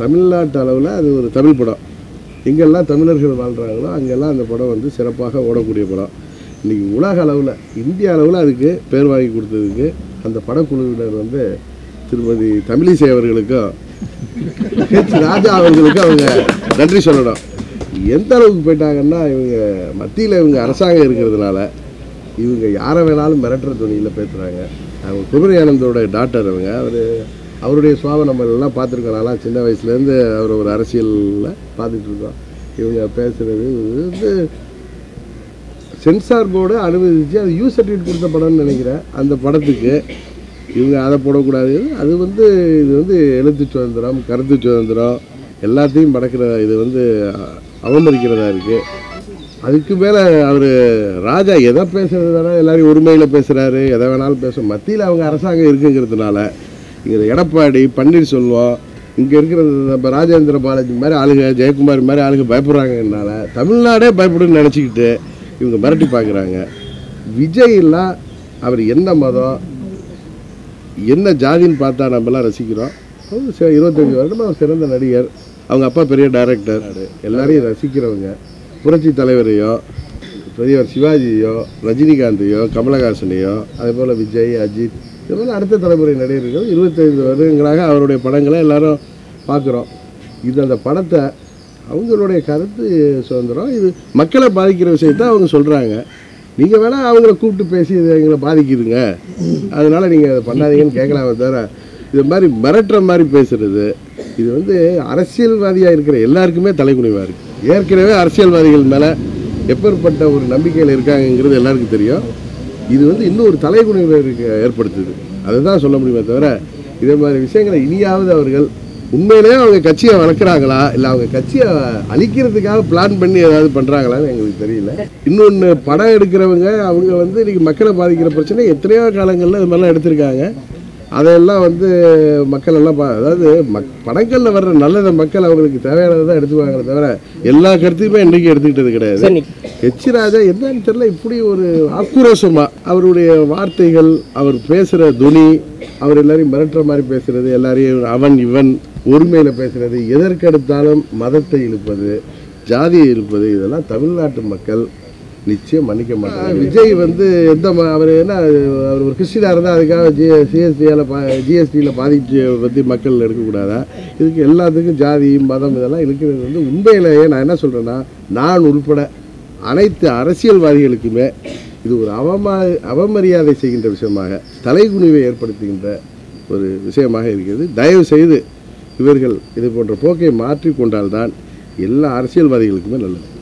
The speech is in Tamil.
தமிழ்நாட்டு அளவில் அது ஒரு தமிழ் படம் எங்கெல்லாம் தமிழர்கள் வாழ்கிறாங்களோ அங்கெல்லாம் அந்த படம் வந்து சிறப்பாக ஓடக்கூடிய படம் இன்றைக்கி உலக அளவில் இந்திய அளவில் அதுக்கு பேர் வாங்கி கொடுத்ததுக்கு அந்த படக்குழுவினர் வந்து திருமதி தமிழிசை அவர்களுக்கும் ஹெச் ராஜா அவர்களுக்கும் அவங்க நன்றி சொல்லணும் எந்த அளவுக்கு போயிட்டாங்கன்னா இவங்க மத்தியில் இவங்க அரசாங்கம் இருக்கிறதுனால இவங்க யாரை வேணாலும் மிரட்டுற துணியில் பேசுகிறாங்க அவங்க குமரி ஆனந்தோட டாக்டர் அவங்க அவர் அவருடைய சுவாபம் நம்ம எல்லாம் பார்த்துருக்கோம் நான்லாம் சின்ன வயசுலேருந்து அவர் ஒரு அரசியலில் பார்த்துட்டு இருக்கோம் இவங்க பேசுகிறது வந்து சென்சார் போர்டு அனுமதிச்சு அது யூ சர்டிஃபிகேட் கொடுத்த படம்னு நினைக்கிறேன் அந்த படத்துக்கு இவங்க அதை போடக்கூடாது அது வந்து இது வந்து எழுத்து சுதந்திரம் கருத்து சுதந்திரம் எல்லாத்தையும் மடக்கிற இது வந்து அ- அவமதிக்கிறதா இருக்குது அதுக்கு மேலே அவர் ராஜா எதை பேசுறது வேணால் எல்லாரையும் உரிமையில் பேசுகிறாரு எதை வேணாலும் பேசும் மத்தியில் அவங்க அரசாங்கம் இருக்குங்கிறதுனால இங்கே எடப்பாடி பன்னீர்செல்வம் இங்கே இருக்கிற நம்ம ராஜேந்திர பாலாஜி மாதிரி ஆளுங்க ஜெயக்குமார் மாதிரி ஆளுங்க பயப்படுறாங்கனால தமிழ்நாடே பயப்படுன்னு நினச்சிக்கிட்டு இவங்க மிரட்டி பார்க்குறாங்க விஜய்லாம் அவர் என்ன மதம் என்ன ஜாதின்னு பார்த்தா நம்மலாம் ரசிக்கிறோம் அவர் சி- இருபத்தஞ்சு வருடமா அவர் சிறந்த நடிகர் அவங்க அப்பா பெரிய டைரக்டர் எல்லாரையும் ரசிக்கிறவங்க புரட்சி தலைவரையோ பெரியவர் சிவாஜியோ ரஜினிகாந்தையோ கமலஹாசனையோ அதே போல் விஜய் அஜித் இது போல் அடுத்த தலைமுறை நடிகர்கள் இருபத்தைந்து வருடங்களாக அவருடைய படங்களை எல்லாரும் பார்க்குறோம் இது அந்த படத்தை அவங்களுடைய கருத்து சுதந்திரம் இது மக்களை பாதிக்கிற விஷயத்த அவங்க சொல்கிறாங்க நீங்கள் வேணால் அவங்கள கூப்பிட்டு பேசி இது எங்களை பாதிக்குதுங்க அதனால் நீங்கள் அதை பண்ணாதீங்கன்னு கேட்கலாமே தவிர இது மாதிரி மிரட்டுற மாதிரி பேசுறது இது வந்து அரசியல்வாதியாக இருக்கிற எல்லாருக்குமே தலைகுனிவாக இருக்குது ஏற்கனவே அரசியல்வாதிகள் மேலே எப்பேற்பட்ட ஒரு நம்பிக்கையில் இருக்காங்கங்கிறது எல்லாருக்கும் தெரியும் இது வந்து இன்னும் ஒரு தலைகுனிவை இருக்க ஏற்படுத்துது அதை தான் சொல்ல முடியுமே தவிர இதே மாதிரி விஷயங்களை இனியாவது அவர்கள் உண்மையிலேயே அவங்க கட்சியை வளர்க்குறாங்களா இல்லை அவங்க கட்சியை அழிக்கிறதுக்காக பிளான் பண்ணி ஏதாவது பண்ணுறாங்களான்னு எங்களுக்கு தெரியல இன்னொன்று படம் எடுக்கிறவங்க அவங்க வந்து இன்னைக்கு மக்களை பாதிக்கிற பிரச்சனை எத்தனையோ காலங்களில் இது மாதிரிலாம் எடுத்திருக்காங்க அதையெல்லாம் வந்து மக்கள் எல்லாம் பா அதாவது மக் படங்களில் வர்ற நல்லதை மக்கள் அவங்களுக்கு தேவையானதை தான் எடுத்துக்குவாங்களே தவிர எல்லா கருத்தையுமே இன்றைக்கி எடுத்துக்கிட்டது கிடையாது சார் நீ- ஹெச் ராஜா என்னன்னு தெரியல இப்படி ஒரு ஆக்ரோஷமா அவருடைய வார்த்தைகள் அவர் பேசுகிற துணி அவர் எல்லாரையும் மிரட்டுற மாதிரி பேசுறது எல்லாரையும் அவன் இவன் ஒருமையில் பேசுறது எதற்கெடுத்தாலும் மதத்தை இழுப்பது ஜாதியை இழுப்பது இதெல்லாம் தமிழ்நாட்டு மக்கள் நிச்சயம் மன்னிக்க மாட்டாங்க விஜய் வந்து எந்த ம- அவர் என்ன அவர் ஒரு கிறிஸ்டினாக இருந்தால் அதுக்காக ஜி சிஎஸ்டியால் பா ஜிஎஸ்டியில் பாதிச்சு பற்றி மக்கள் எடுக்கக்கூடாதா இதுக்கு எல்லாத்துக்கும் ஜாதி மதம் இதெல்லாம் இழுக்கிறது வந்து உண்மையிலேயே நான் என்ன சொல்கிறேன்னா நான் உள்பட அனைத்து அரசியல்வாதிகளுக்குமே இது ஒரு அவமா அவமரியாதை செய்கின்ற விஷயமாக தலைகுனிவை ஏற்படுத்துகின்ற ஒரு விஷயமாக இருக்கிறது தயவு செய்து இவர்கள் இது போன்ற போக்கை மாற்றிக் கொண்டால்தான் எல்லா அரசியல்வாதிகளுக்குமே நல்லது